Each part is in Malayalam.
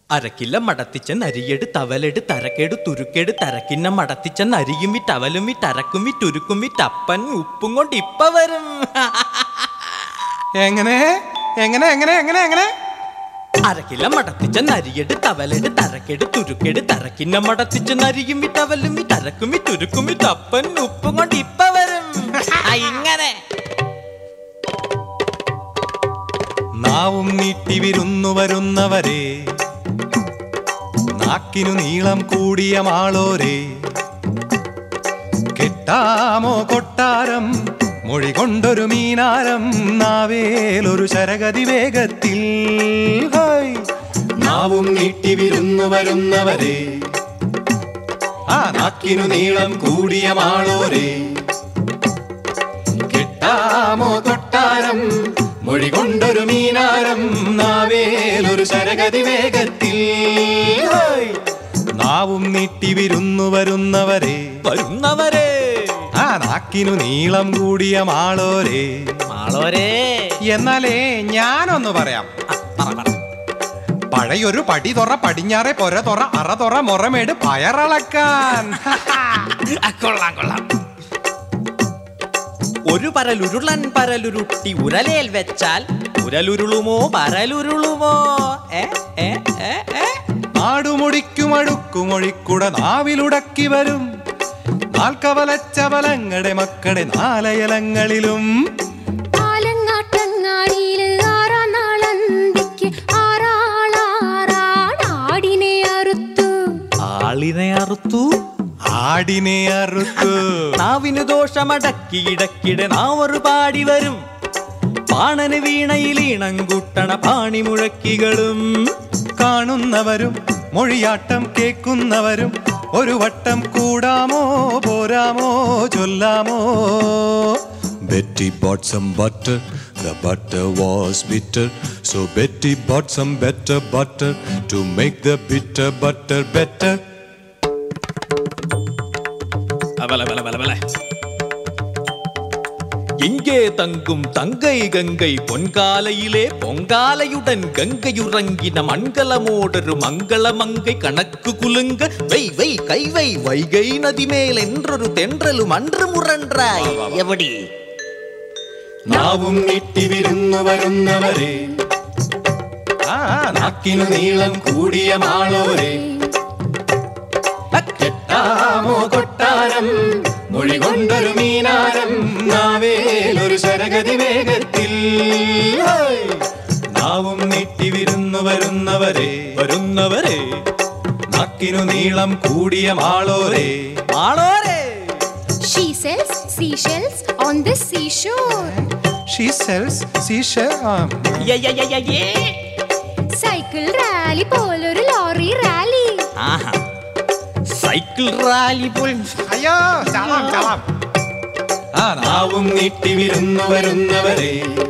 അരക്കില്ല മടത്തിച്ച നരിയെട് തവലെട് തരക്കേട് തുരുക്കേട് തരക്കിന്ന മടത്തിച്ച നരിയും വിറ്റ് അവലും വിറ്റ് അരക്കും വിറ്റ് ഉരുക്കും വിറ്റ് അപ്പൻ ഉപ്പും കൊണ്ട് ഇപ്പ വരും എങ്ങനെ എങ്ങനെ എങ്ങനെ എങ്ങനെ എങ്ങനെ അരക്കില്ല മടത്തിച്ച നരിയെട് തവലെട് തരക്കേട് തുരുക്കേട് തരക്കിന്ന മടത്തിച്ച നരിയും വിറ്റ് അവലും വിറ്റ് അരക്കും വിറ്റ് ഉരുക്കും വിറ്റ് അപ്പൻ ഉപ്പും കൊണ്ട് ഇപ്പ വരും ആ, ഇങ്ങനെ നാവും നീട്ടി വിരുന്നു വരുന്നവരെ നാക്കിനു നീളം കൂടിയ മാളോരെ കെട്ടാമോ കൊട്ടാരം മൊഴി കൊണ്ടൊരു മീനാരം നാവേലൊരു ശരഗതി വേഗത്തിൽ ഹൈ. നാവും നീട്ടി വിരുന്നു വരുന്നവരെ ആ നാക്കിനു നീളം കൂടിയ മാളോരെ കെട്ടാമോ കൊട്ടാരം മൊഴി കൊണ്ടൊരു മീനാരം നാവേലൊരു ശരഗതി വേഗത്തിൽ ഹോയ്. നാവും നീട്ടി വിരുന്നു വരുന്നവരെ വരുന്നവരെ ആ നാക്കിനു നീളം കൂടിയ മാളോരെ മാളോരേ എന്നാലേ ഞാനൊന്ന് പറയാം പറ പറ പഴയൊരു പടി തുറ പടിഞ്ഞാറെ പൊര തുറ അറ തുറ മുറമേട് പയറളക്കാൻ ആ, കൊള്ളാം കൊള്ളാം ഒരു പരലുരുളൻ പരലുരുട്ടി ഉരലേൽ വെച്ചാൽ ഉരലുരുളുമോ പരലുരുളുമോ ഏ ഏ ഏ ഏ നാടുമുടിക്കുമഴുക്കുമൊഴിക്കുട നാവിലുടക്കി വരും നാൽക്കവലച്ചവലങ്ങടെ മക്കളുടെ നാലയലങ്ങളിലും ആലങ്ങാട്ടങ്ങാടിയില് ആറാം നാളന്തിക്ക് ആറാളാറാടാടിനെ അറുത്തു ആളിനെ അറുത്തു ആടിനെ അറുത്തു നാവിന് ദോഷമടക്കി ഇടക്കിടെ നാവൊരു പാടി വരും പാണന് വീണയിൽ ഈണം കൂട്ടണ പാണി മുഴക്കികളും കാണുന്നവരും മൊഴിയാട്ടം കേൾക്കുന്നവരും ഒരു വട്ടം കൂടാമോ പോരാമോ ചൊല്ലാമോ Betty bought some butter, the butter was bitter. So Betty bought some better butter to make the bitter butter better. அவல வல வல வல எங்கே தங்கும் தங்கை கங்கை பொன்காலையிலே பொங்காலையுடன் கங்கையுறங்கின மண்கலமோடொரு மங்கள மங்கை கணக்கு குலுங்க வை வை கை வை வைகை நதி மேல் என்றொரு தென்றலும் அன்று முரன்றாய் எவடி നാവും നീട്ടി വിരുന്നു വരുന്നവരെ ആ നാക്കിനു നീളം കൂടിയ മാളോരെ കെട്ടാമോ കൊട്ടാരം മൊഴി കൊണ്ടൊരു മീനാരം നാവേലൊരു ശരഗതി വേഗത്തിൽ ഹോയ്. നാവും നീട്ടി വിരുന്നു വരുന്നവരെ വരുന്നവരെ നാക്കിനു നീളം കൂടിയ മാളോരെ മാളോരെ She sells seashells on the seashore. She sells സീഷ യ, യ, യ, യ, യേ. സൈക്കിൾ റാലി പോലൊരു ലോറി റാലി ആഹാ സൈക്കിൾ റാലി പോൽ അയ്യോ ചാവാം ചാവാം ആ നാവും നീട്ടി വിരുന്നു വരുന്നവരെ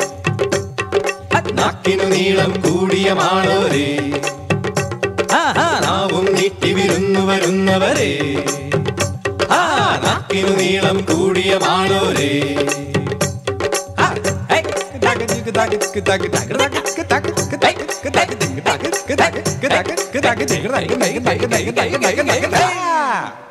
നാക്കിനു നീളം കൂടിയ മാളോരെ ആഹാ നാവും നീട്ടി വിരുന്നു വരുന്നവരെ ആ നാക്കിനു നീളം കൂടിയ മാളോരെ ആ, ഹേ, ദാഗ ദിഗ് ദാഗ ദിഗ് ദാഗ ദാഗ ദാഗ ദിഗ് ദാഗ ദിഗ് ദാഗ ദിഗ് ദാഗ ദിഗ് ദാഗ ദിഗ് ദാഗ ദിഗ് ദാഗ ദിഗ് ദാഗ ദിഗ് ദാഗ ദിഗ് ദാഗ ദിഗ് ദാഗ ദിഗ് ദാഗ ദിഗ് ദാഗ ദിഗ് ദാഗ